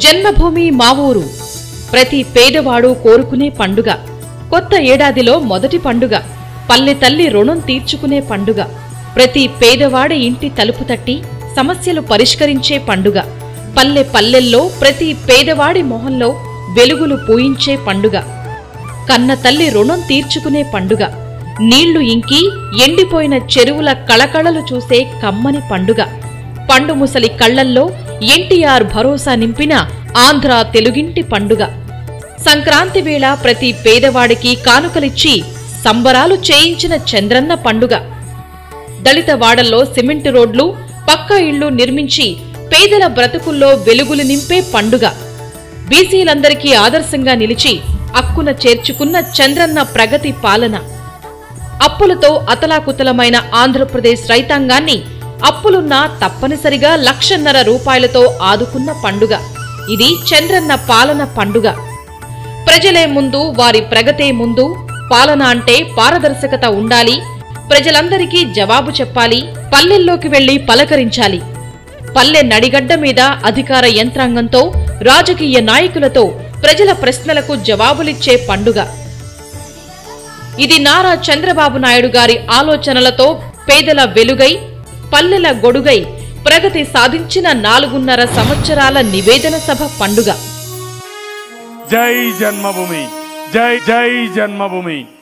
జన్మభూమి మా ఊరు ప్రతి పేదవాడు కోరుకునే పండుగ కొత్త ఏడాదిలో మొదటి పండుగ పల్లె తల్లి రుణం తీర్చుకునే పండుగ ప్రతి పేదవాడి ఇంటి తలుపు తట్టి సమస్యలు పరిష్కరించే పండుగ పల్లె పల్లెల్లో ప్రతి పేదవాడి మొహంలో వెలుగులు పూయించే పండుగ కన్న తల్లి రుణం తీర్చుకునే పండుగ నీళ్లు ఇంకి ఎండిపోయిన చెరువుల కళకళలు చూసే కమ్మని పండుగ పండు ముసలి కళ్లల్లో ఎన్టీఆర్ భరోసా నింపిన ఆంధ్ర తెలుగింటి పండుగ సంక్రాంతి వేళ ప్రతి పేదవాడికి కానుకలిచ్చి సంబరాలు చేయించిన చంద్రన్న పండుగ దళిత వాడల్లో సిమెంటు రోడ్లు పక్కా ఇళ్లు నిర్మించి పేదల బ్రతుకుల్లో వెలుగులు నింపే పండుగ బీసీలందరికీ ఆదర్శంగా నిలిచి అక్కున చేర్చుకున్న చంద్రన్న ప్రగతి పాలన అప్పులతో అతలాకుతలమైన ఆంధ్రప్రదేశ్ రైతాంగాన్ని అప్పులున్నా తప్పనిసరిగా లక్షన్నర రూపాయలతో ఆదుకున్న పండుగ ఇది చంద్రన్న పాలన పండుగ ప్రజలే ముందు వారి ప్రగతే ముందు పాలన అంటే పారదర్శకత ఉండాలి ప్రజలందరికీ జవాబు చెప్పాలి పల్లెల్లోకి వెళ్లి పలకరించాలి పల్లె నడిగడ్డ మీద అధికార యంత్రాంగంతో రాజకీయ నాయకులతో ప్రజల ప్రశ్నలకు జవాబులిచ్చే పండుగ ఇది నారా చంద్రబాబు నాయుడు గారి ఆలోచనలతో పేదల వెలుగై పల్లెల గొడుగై ప్రగతి సాధించిన నాలుగున్నర సంవత్సరాల నివేదన సభ పండుగ జై జన్మభూమి జై జై జన్మభూమి